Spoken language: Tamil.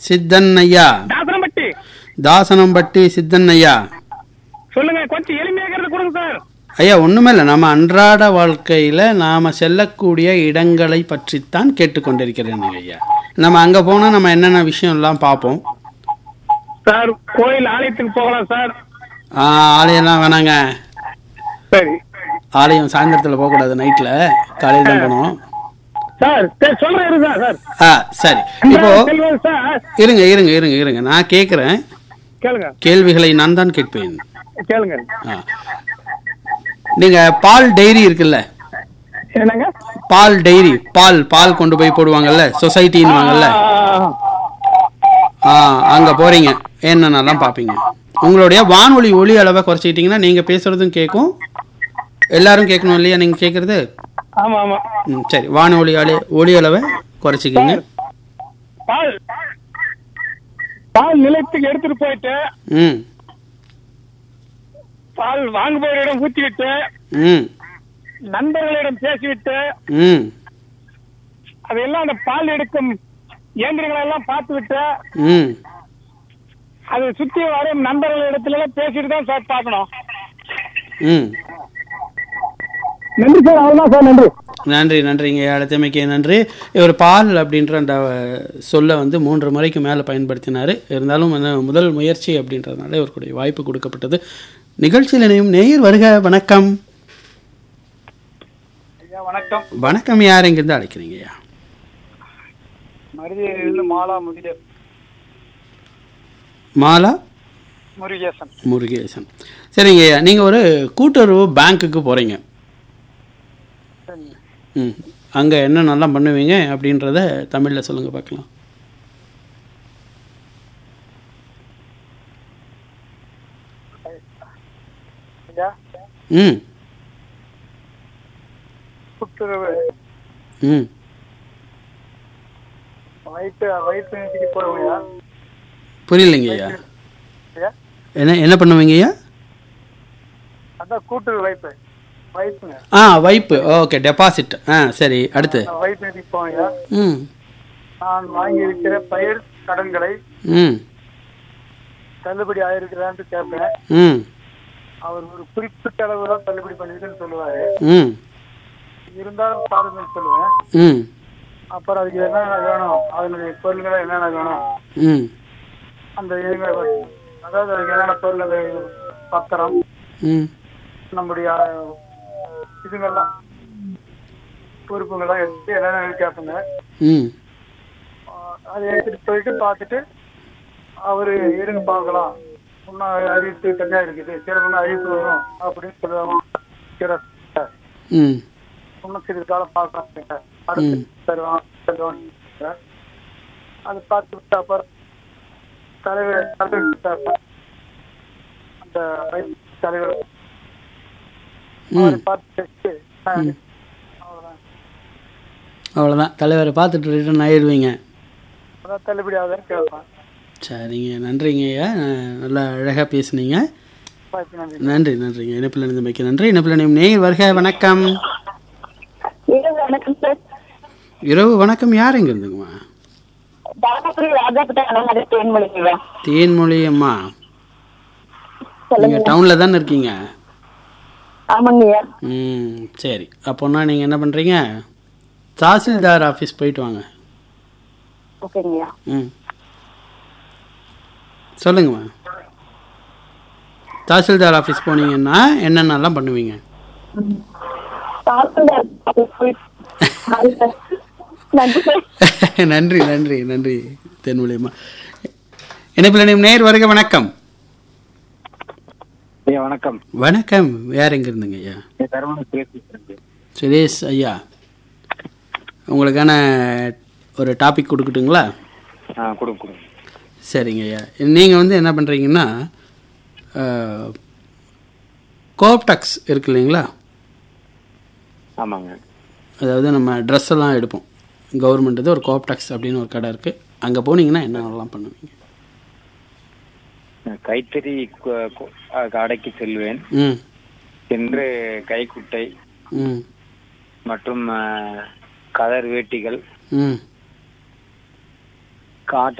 சித்தன் ஐயா தாசனம்பட்டி தாசனம்பட்டி சித்தன் ஐயா சொல்லுங்க கொஞ்சம் எளிமையாகிறது கொடுங்க சார் ஐயா ஒண்ணுமே இல்லை நம்ம அன்றாட வாழ்க்கையில நாம செல்லக்கூடிய இடங்களை பற்றித்தான் கேட்டுக்கொண்டிருக்கிறேன் ஐயா நம்ம அங்க போனா நம்ம என்னென்ன விஷயம் எல்லாம் பார்ப்போம் சார் கோயில் ஆலயத்துக்கு போகலாம் சார் ஆ, ஆலயம்லாம் வேணாங்க சரி ஆலயம் சாயந்தரத்தில் போகக்கூடாது நைட்ல காலையில் தான் போகணும் சார் சரி சொல்றேன் இருங்க சார் ஆ சரி இப்போ செல்வம் சார் இருங்க இருங்க இருங்க இருங்க நான் கேட்குறேன் கேளுங்க கேள்விகளை நான் தான் கேட்பேன் கேளுங்க ஆ. நீங்க பால் டைரி இருக்குல்ல என்னங்க பால் டைரி பால் பால் கொண்டு போய் போடுவாங்கல்ல சொசைட்டின்னு வாங்கல்ல ஆ அங்க போறீங்க என்னென்னலாம் பார்ப்பீங்க உங்களுடைய வானொலி ஒலி அளவை குறைச்சிக்கிட்டீங்கன்னா நீங்க பேசுறதும் கேட்கும் எல்லாரும் கேட்கணும் இல்லையா நீங்க கேட்கறது ஆமா ஆமா ம் சரி வானொலி அளி ஒலி அளவை குறைச்சிக்கிங்க பால் பால் நிலையத்துக்கு எடுத்துட்டு போயிட்டு ம் பால் வாங்குபவரிடம் ஊத்திவிட்டு ம் நண்பர்களிடம் பேசிவிட்டு ம் அதையெல்லாம் அந்த பால் எடுக்கும் இயந்திரங்களை எல்லாம் பார்த்து விட்டு ம் அதை சுத்தி வரும் நண்பர்கள் இடத்துல எல்லாம் பேசிட்டு தான் சார் பார்க்கணும் ம் நன்றி சார் அவ்வளவுதான் சார் நன்றி நன்றி நன்றிங்க அடுத்தமைக்கு நன்றி இவர் பால் அப்படின்ற அந்த சொல்ல வந்து மூன்று முறைக்கு மேலே பயன்படுத்தினார் இருந்தாலும் என்ன முதல் முயற்சி அப்படின்றதுனால இவருடைய வாய்ப்பு கொடுக்கப்பட்டது நிகழ்ச்சியில் இணையும் நேயர் வருக வணக்கம் ஐயா வணக்கம் வணக்கம் யார் எங்கிருந்து அழைக்கிறீங்கய்யா மருதியிலிருந்து மாலா முருகே மாலா முருகேசன் முருகேசன் சரிங்கய்யா நீங்கள் ஒரு கூட்டுறவு பேங்க்குக்கு போகிறீங்க ம் அங்கே என்ன நல்லா பண்ணுவீங்க அப்படின்றத தமிழில் சொல்லுங்கள் பார்க்கலாம் ஐயா ம் கூட்டுறவு ம் வயிற்று வயிற்று நிதிக்கு போடுவோம்யா புரியலைங்கய்யா ஐயா என்ன என்ன பண்ணுவீங்கய்யா அதான் கூட்டுறவு வைப்பு வைப்புங்க ஆ வைப்பு ஓகே டெபாசிட் ஆ சரி அடுத்து வயிற்று நிதிக்கு போவோம்யா ம் நான் வாங்கியிருக்கிற பயிர் கடன்களை ம் தள்ளுபடி ஆயிருக்கிறான்னு கேட்பேன் ம் அவர் ஒரு குறிப்பிட்ட அளவு தான் தள்ளுபடி பண்ணிருக்குன்னு சொல்லுவாரு ம் இருந்தாலும் பாருங்கன்னு சொல்லுவேன் ம் அப்புறம் அதுக்கு என்னென்ன வேணும் அதனுடைய பொருள்களை என்னென்ன வேணும் ம் அந்த இதுங்களை வச்சு- அதாவது அதுக்கு என்னென்ன பொருள் வேணும், பத்திரம் ம் நம்முடைய அஹ், இதுங்கெல்லாம் பொறுப்புங்கள்லாம் எடுத்து என்னென்ன கேட்புங்க ம் அஹ், அதை எடுத்துட்டு போயிட்டு பார்த்துட்டு அவரு இருங்க பார்க்கலாம் இன்னும் அறிவிப்பு தனியா இருக்குது சில ஒன்றும் அறிவிப்பு வரும் அப்படின்னு சொல்லுவாங்க சில ம் இன்னும் சிறிது காலம் பார்க்கலாம் அடுத்து தருவான் தருவான் அது பார்த்து விட்டு அப்புறம் தலைவர் தலைவர் விட்டாருன்னா, அந்த வயசு தலைவர் அவரை பார்த்து பேசி, அஹ், அவ்வளவுதான். அவ்வளோதான் தலைவரை பார்த்துட்டு ரிட்டர்ன் ஆயிடுவீங்க அதான் தள்ளுபடி ஆகுதுன்னு கேட்பேன் சரிங்க நன்றிங்கய்யா அஹ், நல்லா அழகாக பேசுனீங்க வாய்ப்பு நன்றி நன்றி நன்றிங்க இணைப்பில் இணைந்தமைக்கு நன்றி இணைப்பில் இணையும் நேயர் வருக வணக்கம் இரவு வணக்கம் சார் இரவு வணக்கம் யார் எங்க இருந்துங்கம்மா தாராபுரி ராஜாபுட்ட அண்ணன் தேன்மொழிங்க தேன்மொழி அம்மா சொல்லுங்க நீங்கள் டவுனில் தானே இருக்கீங்க ஆமாங்கய்யா ம் சரி அப்போனா நீங்கள் என்ன பண்ணுறீங்க தாசில்தார் ஆஃபீஸ் போயிட்டு வாங்க ஓகேங்கய்யா ம் சொல்லுங்கம்மா தாசில்தார் ஆஃபீஸ் போனீங்கன்னா என்னென்னலாம் பண்ணுவீங்க தாசில்தார் ஆபீஸ் போய் அது சார். நன்றி சார் நன்றி நன்றி நன்றி தென்மொழியம்மா இணைப்பில் இணையும் நேர் வருக வணக்கம் ஐயா வணக்கம் வணக்கம் யார் எங்க இருந்துங்க ஐயா தருமணம் பேசுகிறேன் சுரேஷ் ஐயா உங்களுக்கான ஒரு டாபிக் கொடுக்கட்டுங்களா ஆ கொடுங்க கொடுங்க சரிங்க ஐயா நீங்கள் வந்து என்ன பண்ணுறீங்கன்னா கோப்டக்ஸ் இருக்கு இல்லைங்களா ஆமாங்க அதாவது நம்ம ட்ரெஸ் எல்லாம் எடுப்போம் கவர்மெண்ட் ஒரு கோப்டக்ஸ் அப்படின்னு ஒரு கடை இருக்குது அங்கே போனீங்கன்னா என்னென்னலாம் பண்ணுவீங்க கைத்தறி கு- கு- அஹ் கடைக்கு செல்வேன் ம் சென்று கைக்குட்டை ம் மற்றும் அஹ், கதர் வேட்டிகள் ம் காட்டன்